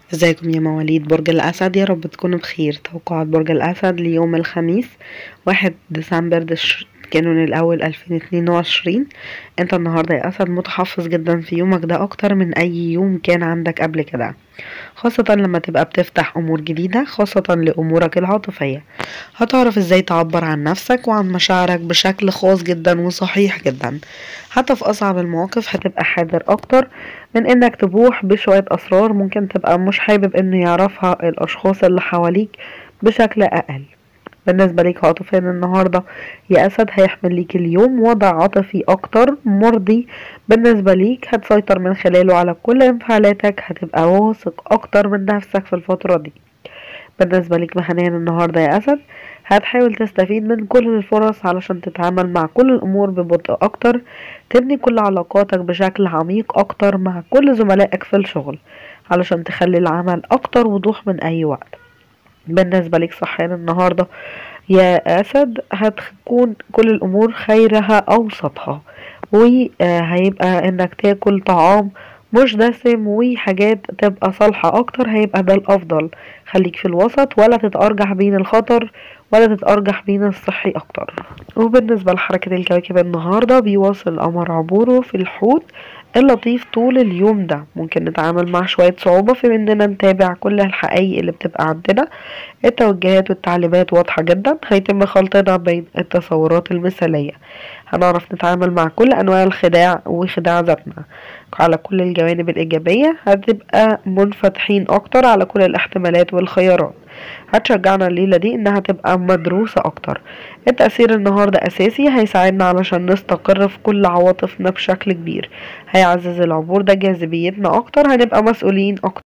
ازيكم يا مواليد برج الأسد يا رب تكونوا بخير توقعات برج الأسد ليوم الخميس واحد ديسمبر دش كانون الأول ألفين اتنين وعشرين انت النهاردة يا أسد متحفظ جدا في يومك ده أكتر من أي يوم كان عندك قبل كده خاصة لما تبقى بتفتح أمور جديدة خاصة لأمورك العاطفية هتعرف ازاي تعبر عن نفسك وعن مشاعرك بشكل خاص جدا وصحيح جدا حتى في أصعب المواقف هتبقى حذر أكتر من إنك تبوح بشوية أسرار ممكن تبقى مش حابب إنه يعرفها الأشخاص اللي حواليك بشكل أقل بالنسبة ليك عاطفيا النهاردة يا أسد هيحمل ليك اليوم وضع عاطفي أكتر مرضي بالنسبة ليك هتسيطر من خلاله على كل انفعالاتك هتبقى واثق أكتر من نفسك في الفترة دي بالنسبة ليك مهنيا النهاردة يا أسد هتحاول تستفيد من كل الفرص علشان تتعامل مع كل الأمور ببطء أكتر تبني كل علاقاتك بشكل عميق أكتر مع كل زملائك في الشغل علشان تخلي العمل أكتر وضوح من أي وقت بالنسبة ليك صحيان النهاردة يا أسد هتكون كل الأمور خيرها أوسطها وهيبقى إنك تاكل طعام مش دسم وحاجات تبقى صالحة أكتر هيبقى ده الأفضل خليك في الوسط ولا تتأرجح بين الخطر ولا تتأرجح بين الصحي أكتر وبالنسبة لحركة الكواكب النهاردة بيواصل القمر عبوره في الحوت اللطيف طول اليوم ده ممكن نتعامل مع شوية صعوبة في اننا نتابع كل الحقائق اللي بتبقى عندنا التوجيهات والتعليمات واضحة جدا هيتم خلطنا بين التصورات المثالية هنعرف نتعامل مع كل انواع الخداع وخداع ذاتنا على كل الجوانب الايجابية هتبقى منفتحين اكتر على كل الاحتمالات والخيارات هتشجعنا الليلة دي انها تبقى مدروسة اكتر التأثير النهاردة اساسي هيساعدنا علشان نستقر في كل عواطفنا بشكل كبير هيعزز العبور ده جاذبيتنا اكتر هنبقى مسؤولين اكتر